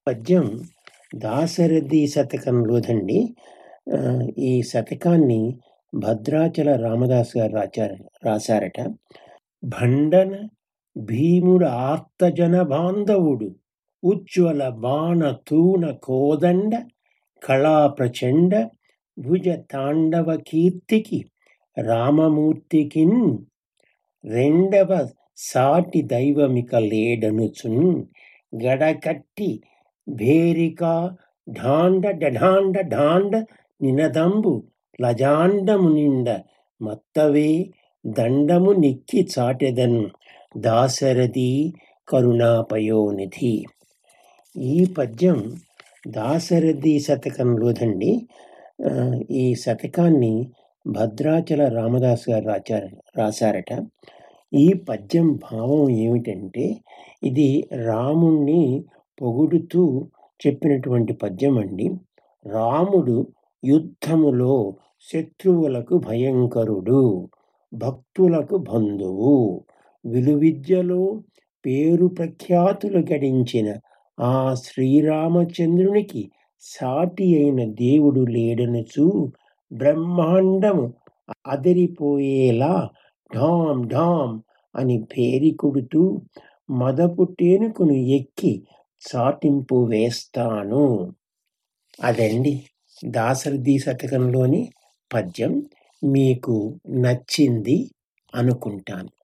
పద్యం దాశరథి శతకంలోదండి. ఆహ్, ఈ శతకాన్ని భద్రాచల రామదాసు గారు రాచారు రాశారట. భండన భీముడు ఆర్తజన బాంధవుడు ఉజ్వల బాణ తూణ కోదండ కళా ప్రచండ భుజ తాండవ కీర్తికి రామమూర్తికిన్ రెండవ సాటి దైవమిక లేడనుచున్ గడకట్టి భేరికా ఢాండ డఢాండ ఢాండ నినదంబు లజాండము నిండ మత్తవే దండము నిక్కి చాటెదన్ దాశరథి కరుణాపయోనిధి. ఈ పద్యం దాశరథి శతకంలోదండి. ఆహ్, ఈ శతకాన్ని భద్రాచల రామదాసు గారు రాచారు రాశారట. ఈ పద్యం భావం ఏమిటంటే, ఇది రాముణ్ణి పొగుడుతూ చెప్పినటువంటి పద్యం అండి. రాముడు యుద్ధములో శత్రువులకు భయంకరుడు, భక్తులకు బంధువు. విలువిద్యలో పేరు ప్రఖ్యాతులు గడించిన ఆ శ్రీరామచంద్రునికి సాటి అయిన దేవుడు లేడనుచు బ్రహ్మాండము అదిరిపోయేలా ఢాం ఢాం అని భేరి కొడుతూ మదపు టేనుకను ఎక్కి చాటింపు వేస్తాను. అదండి దాశరథి శతకంలోని పద్యం. మీకు నచ్చింది అనుకుంటాను.